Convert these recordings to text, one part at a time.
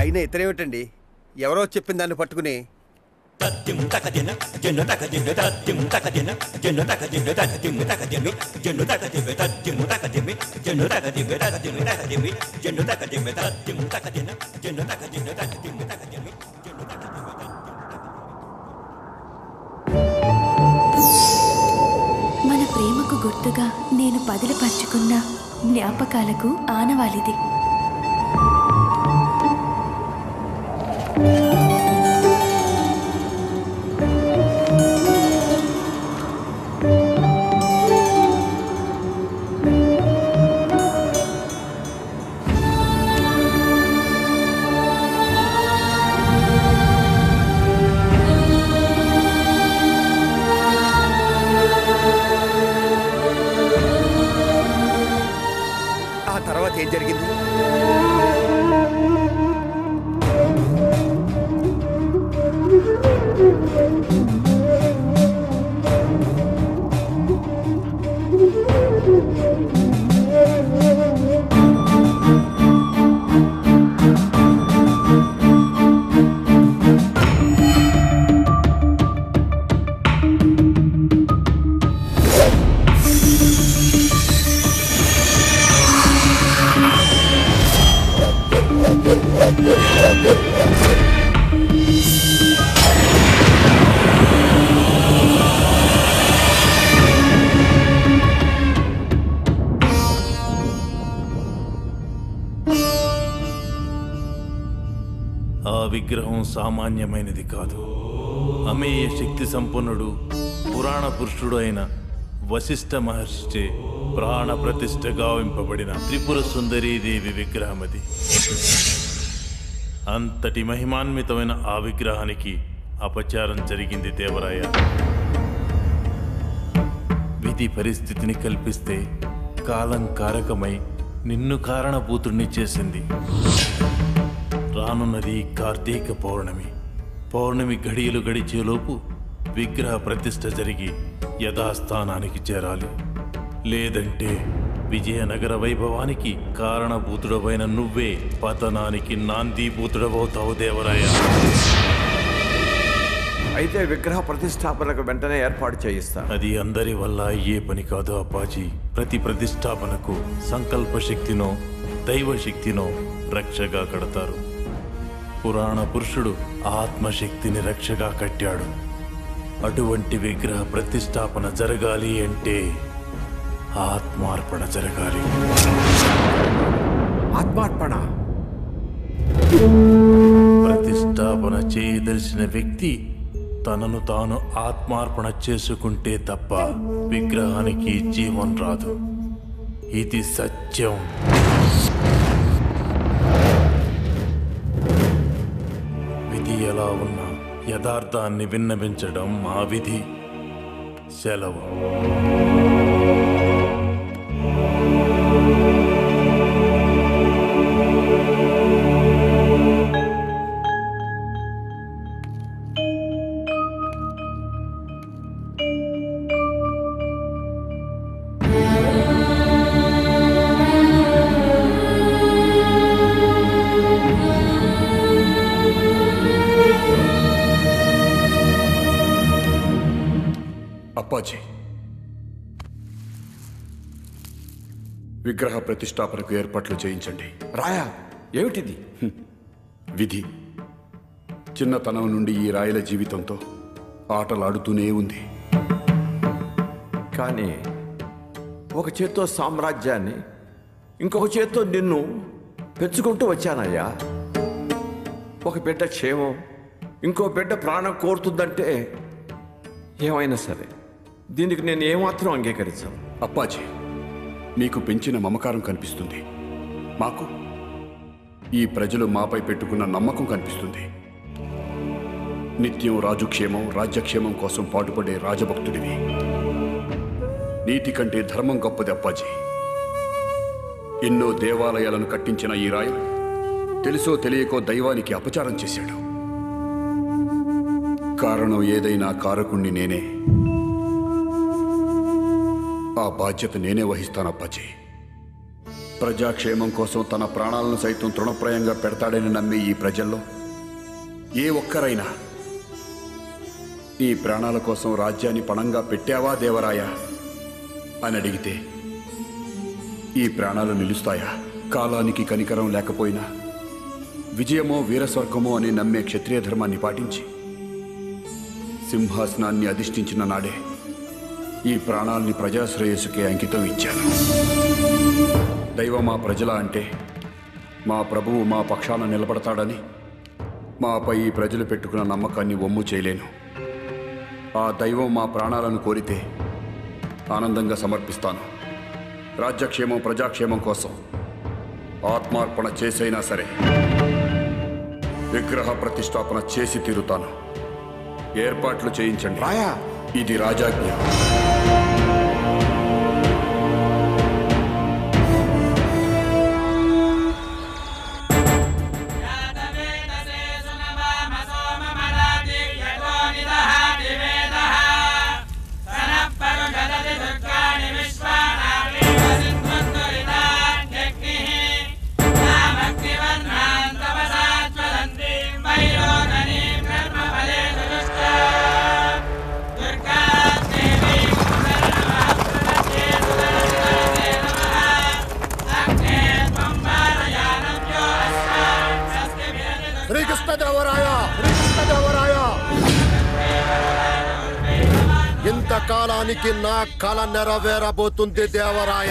అయినా ఇతరేమిటండి ఎవరో చెప్పిన దాన్ని పట్టుకుని మన ప్రేమకు గుర్తుగా నేను పదిలపరుచుకున్న జ్ఞాపకాలకు ఆనవాలిది ఆ తర్వాత ఏం జరిగింది ఆ విగ్రహం సామాన్యమైనది కాదు అమేయ శక్తి సంపన్నుడు పురాణ పురుషుడు అయిన వశిష్ఠ మహర్షిచే ప్రాణ ప్రతిష్ఠ గావింపబడిన త్రిపుర సుందరీదేవి విగ్రహమది అంతటి మహిమాన్వితమైన ఆ విగ్రహానికి అపచారం జరిగింది దేవరాయ విధి పరిస్థితిని కల్పిస్తే కాలం కారకమై నిన్ను కారణభూతుణ్ణి చేసింది రానున్నది కార్తీక పౌర్ణమి పౌర్ణమి గడియలు గడిచేలోపు విగ్రహ ప్రతిష్ఠ జరిగి యథాస్థానానికి చేరాలి లేదంటే విజయనగర వైభవానికి కారణభూతుడవైన నువ్వే పతనానికి నాందీభూతుడవవుతావు దేవరాయ అయితే విగ్రహ ప్రతిష్టాపనకు వెంటనే ఏర్పాటు చేయిస్తా అది అందరి వల్ల అయ్యే పని కాదు అప్పాజీ ప్రతి ప్రతిష్టాపనకు సంకల్ప శక్తినో దైవ శక్తినో రక్షగా కడతారు పురాణ పురుషుడు ఆత్మశక్తిని రక్షగా కట్టాడు అటువంటి విగ్రహ ప్రతిష్టాపన జరగాలి అంటే ఆత్మార్పణ జరగాలి ఆత్మార్పణ ప్రతిష్టాపన చేయదలిసిన వ్యక్తి తనను తాను ఆత్మార్పణ చేసుకుంటే తప్ప విగ్రహానికి జీవం రాదు ఇది సత్యం విధి ఎలా ఉన్నా యథార్థాన్ని విన్నవించడం మా విధి సెలవు అప్పాజీ విగ్రహ ప్రతిష్టాపనకు ఏర్పాట్లు చేయించండి రాయా ఏమిటిది విధి చిన్నతనం నుండి ఈ రాయల జీవితంతో ఆటలాడుతూనే ఉంది కానీ ఒక చేత్తో సామ్రాజ్యాన్ని ఇంకొక చేత్తో నిన్ను పెంచుకుంటూ వచ్చానయ్యా ఒక బిడ్డ క్షేమం ఇంకో బిడ్డ ప్రాణం కోరుతుందంటే ఏమైనా సరే దీనికి నేను ఏమాత్రం అంగీకరించను అప్పాజీ మీకు పెంచిన మమకారం కనిపిస్తుంది మాకు ఈ ప్రజలు మాపై పెట్టుకున్న నమ్మకం కనిపిస్తుంది నిత్యం రాజుక్షేమం రాజ్యక్షేమం కోసం పాటుపడే రాజభక్తుడివి నీతి కంటే ధర్మం గొప్పది అప్పాజీ ఎన్నో దేవాలయాలను కట్టించిన ఈ రాయలు తెలుసో తెలియకో దైవానికి అపచారం చేశాడు కారణం ఏదైనా కారకుణ్ణి నేనే ఆ బాధ్యత నేనే వహిస్తాను అప్పాజీ ప్రజాక్షేమం కోసం తన ప్రాణాలను సైతం తృణప్రాయంగా పెడతాడని నమ్మే ఈ ప్రజల్లో ఏ ఒక్కరైనా నీ ప్రాణాల కోసం రాజ్యాన్ని పణంగా పెట్టావా దేవరాయ అని అడిగితే ఈ ప్రాణాలు నిలుస్తాయా కాలానికి కనికరం లేకపోయినా విజయమో వీరస్వర్గమో అని నమ్మే క్షత్రియ ధర్మాన్ని పాటించి సింహాసనాన్ని అధిష్ఠించిన నాడే ఈ ప్రాణాల్ని ప్రజాశ్రేయస్సుకే అంకితం ఇచ్చాను దైవం మా ప్రజల అంటే మా ప్రభువు మా పక్షాన నిలబడతాడని మాపై ఈ ప్రజలు పెట్టుకున్న నమ్మకాన్ని ఒమ్ము చేయలేను ఆ దైవం మా ప్రాణాలను కోరితే ఆనందంగా సమర్పిస్తాను రాజ్యక్షేమం ప్రజాక్షేమం కోసం ఆత్మార్పణ చేసైనా సరే విగ్రహ ప్రతిష్టాపన చేసి తీరుతాను ఏర్పాట్లు చేయించండి రాయా ఇది రాజాజ్ఞ శ్రీకృష్ణదేవరాయ శ్రీకృష్ణదేవరాయ ఇంతకాలానికి నా కళ నెరవేరబోతుంది దేవరాయ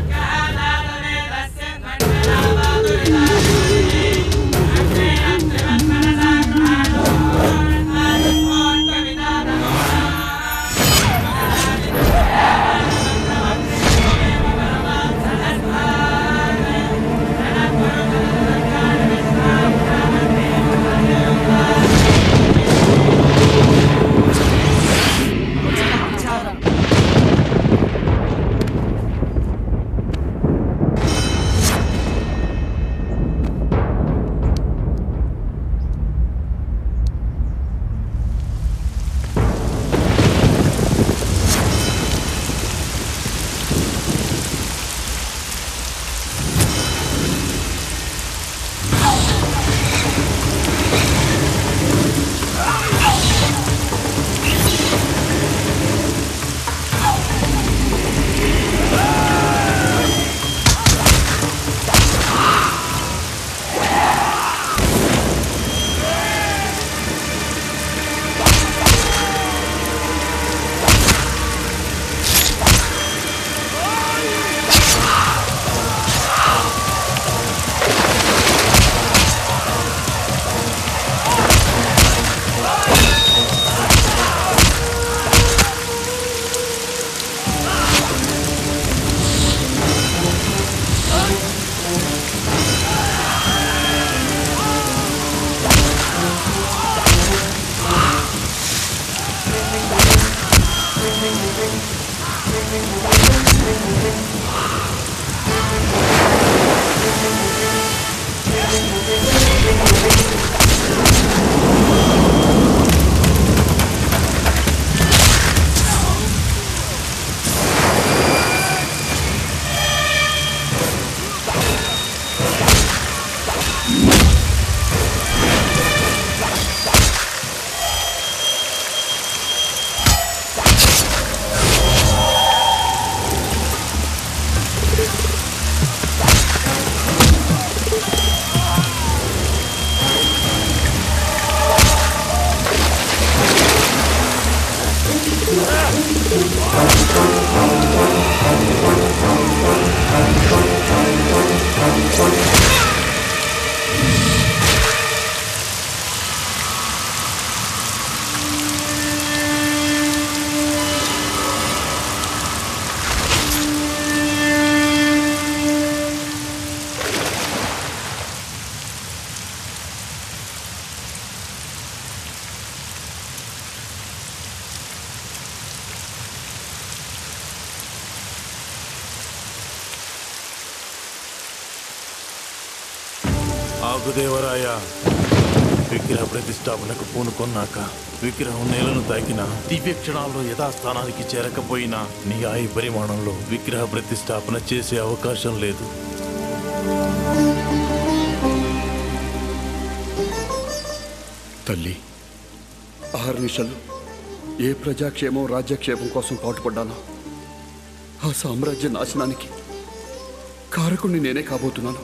ఆగుదేవరాయ విగ్రహ ప్రతిష్టాపనకు పూనుకొన్నాక విగ్రహం నేలను తాకిన దివ్య క్షణాల్లో యథాస్థానానికి చేరకపోయినా నీ ఆయు పరిమాణంలో విగ్రహ ప్రతిష్టాపన చేసే అవకాశం లేదు తల్లి ఆరు నిమిషాలు ఏ ప్రజాక్షేమం రాజ్యక్షేమం కోసం పాటుపడ్డానో ఆ సామ్రాజ్య నాశనానికి కారకుణ్ణి నేనే కాబోతున్నాను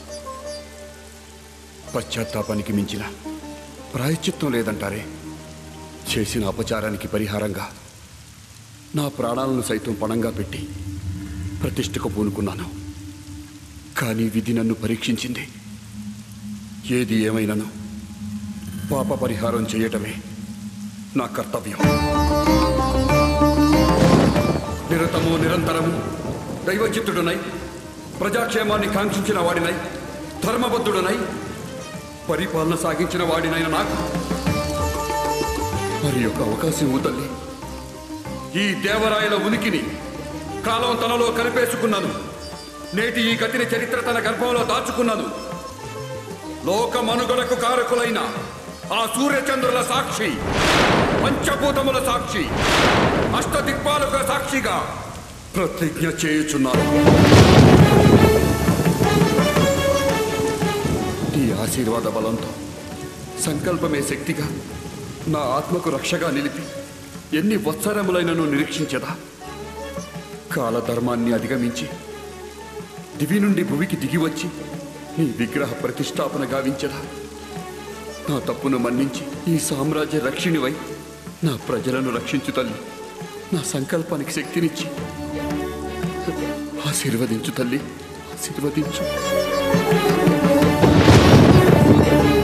పశ్చాత్తాపానికి మించిన ప్రాయశ్చిత్తం లేదంటారే చేసిన అపచారానికి పరిహారంగా నా ప్రాణాలను సైతం పణంగా పెట్టి ప్రతిష్టకు పూనుకున్నాను కానీ విధి నన్ను పరీక్షించింది ఏది ఏమైనాను పాప పరిహారం చేయటమే నా కర్తవ్యం నిరతము నిరంతరము దైవచిత్తుడునై ప్రజాక్షేమాన్ని కాంక్షించిన వాడినై ధర్మబద్ధుడనై పరిపాలన సాగించిన వాడినైన నాకు మరి ఒక అవకాశం ఇవ్వు తల్లి ఈ దేవరాయల ఉనికిని కాలం తనలో కలిపేసుకున్నాను నేటి ఈ గతిని చరిత్ర తన గర్భంలో దాచుకున్నాను లోక మనుగడకు కారకులైన ఆ సూర్యచంద్రుల సాక్షి పంచభూతముల సాక్షి అష్టదిక్పాలుక సాక్షిగా ప్రతిజ్ఞ చేయుచున్నాను నీ ఆశీర్వాద బలంతో సంకల్పమే శక్తిగా నా ఆత్మకు రక్షగా నిలిపి ఎన్ని వత్సరములైనను నిరీక్షించదా కాలధర్మాన్ని అధిగమించి దివి నుండి భువికి దిగి వచ్చి నీ విగ్రహ ప్రతిష్టాపన గావించదా నా తప్పును మన్నించి ఈ సామ్రాజ్య రక్షిణివై నా ప్రజలను రక్షించు తల్లి నా సంకల్పానికి శక్తినిచ్చి ఆశీర్వదించు తల్లి ఆశీర్వదించు